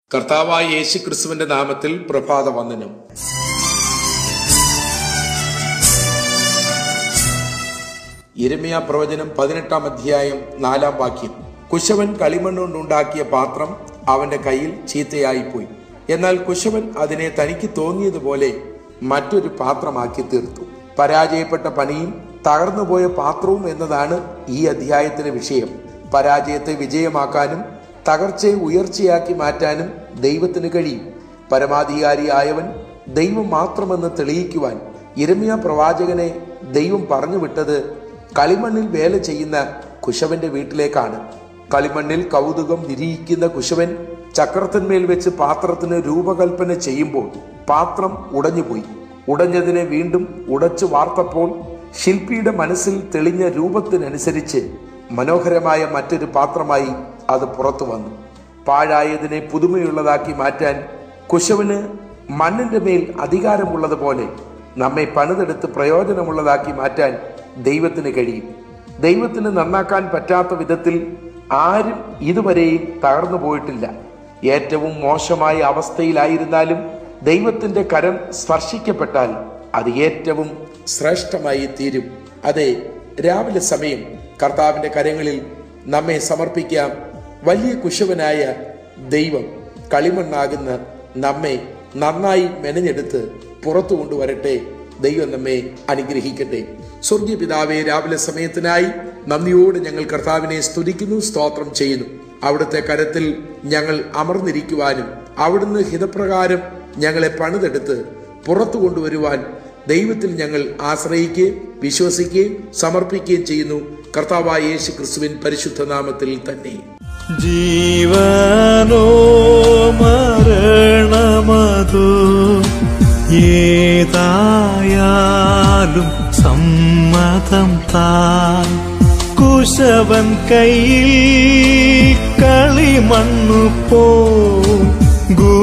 കർത്താവായ യേശു ക്രിസ്തുവിന്റെ നാമത്തിൽ പ്രഭാത വന്ദനം ഇരമിയ പ്രവചനം പതിനെട്ടാം അധ്യായം നാലാം വാക്യം കുശവൻ കളിമണ്ണുകൊണ്ടുണ്ടാക്കിയ പാത്രം അവന്റെ കയ്യിൽ ചീത്തയായിപ്പോയി എന്നാൽ കുശവൻ അതിനെ തനിക്ക് തോന്നിയതുപോലെ മറ്റൊരു പാത്രമാക്കി തീർത്തു പരാജയപ്പെട്ട പണിയും തകർന്നുപോയ പാത്രവും എന്നതാണ് ഈ അധ്യായത്തിലെ വിഷയം പരാജയത്തെ വിജയമാക്കാനും തകർച്ചയെ ഉയർച്ചയാക്കി മാറ്റാനും ദൈവത്തിന് കഴിയും പരമാധികാരിയായവൻ ദൈവം മാത്രമെന്ന് തെളിയിക്കുവാൻ ഇരമിയ പ്രവാചകനെ ദൈവം പറഞ്ഞു വിട്ടത് കളിമണ്ണിൽ വേല ചെയ്യുന്ന കുശവന്റെ വീട്ടിലേക്കാണ് കളിമണ്ണിൽ കൗതുകം വിരിയിക്കുന്ന കുശവൻ ചക്രത്തിന്മേൽ വെച്ച് പാത്രത്തിന് രൂപകൽപ്പന ചെയ്യുമ്പോൾ പാത്രം ഉടഞ്ഞുപോയി ഉടഞ്ഞതിനെ വീണ്ടും ഉടച്ചു വാർത്തപ്പോൾ ശില്പിയുടെ മനസ്സിൽ തെളിഞ്ഞ രൂപത്തിനനുസരിച്ച് മനോഹരമായ മറ്റൊരു പാത്രമായി അത് പുറത്തു വന്നു പാഴായതിനെ പുതുമയുള്ളതാക്കി മാറ്റാൻ കുശവന് മണ്ണിന്റെ മേൽ അധികാരമുള്ളതുപോലെ നമ്മെ പണിതെടുത്ത് പ്രയോജനമുള്ളതാക്കി മാറ്റാൻ ദൈവത്തിന് കഴിയും ദൈവത്തിന് നന്നാക്കാൻ പറ്റാത്ത വിധത്തിൽ ആരും ഇതുവരെയും തകർന്നു പോയിട്ടില്ല ഏറ്റവും മോശമായ അവസ്ഥയിലായിരുന്നാലും ദൈവത്തിന്റെ കരം സ്പർശിക്കപ്പെട്ടാൽ അത് ഏറ്റവും ശ്രേഷ്ഠമായി തീരും അതെ രാവിലെ സമയം കർത്താവിന്റെ കരങ്ങളിൽ നമ്മെ സമർപ്പിക്കാം വലിയ കുശവനായ ദൈവം കളിമണ്ണാകുന്ന നമ്മെ നന്നായി മെനഞ്ഞെടുത്ത് പുറത്തു കൊണ്ടുവരട്ടെ ദൈവം നമ്മെ അനുഗ്രഹിക്കട്ടെ സ്വർഗീയ പിതാവെ രാവിലെ സമയത്തിനായി നന്ദിയോട് ഞങ്ങൾ കർത്താവിനെ സ്തുതിക്കുന്നു സ്തോത്രം ചെയ്യുന്നു അവിടുത്തെ കരത്തിൽ ഞങ്ങൾ അമർന്നിരിക്കുവാനും അവിടുന്ന് ഹിതപ്രകാരം ഞങ്ങളെ പണിതെടുത്ത് പുറത്തു കൊണ്ടുവരുവാൻ ദൈവത്തിൽ ഞങ്ങൾ ആശ്രയിക്കുകയും വിശ്വസിക്കുകയും സമർപ്പിക്കുകയും ചെയ്യുന്നു കർത്താവായ യേശു ക്രിസ്തുവിൻ പരിശുദ്ധ നാമത്തിൽ തന്നെ ജീവനോ മരണമതോ ഏതായാലും സമ്മതം താൻ കുശവൻ കയ്യിൽ കളിമണ്ണു പോ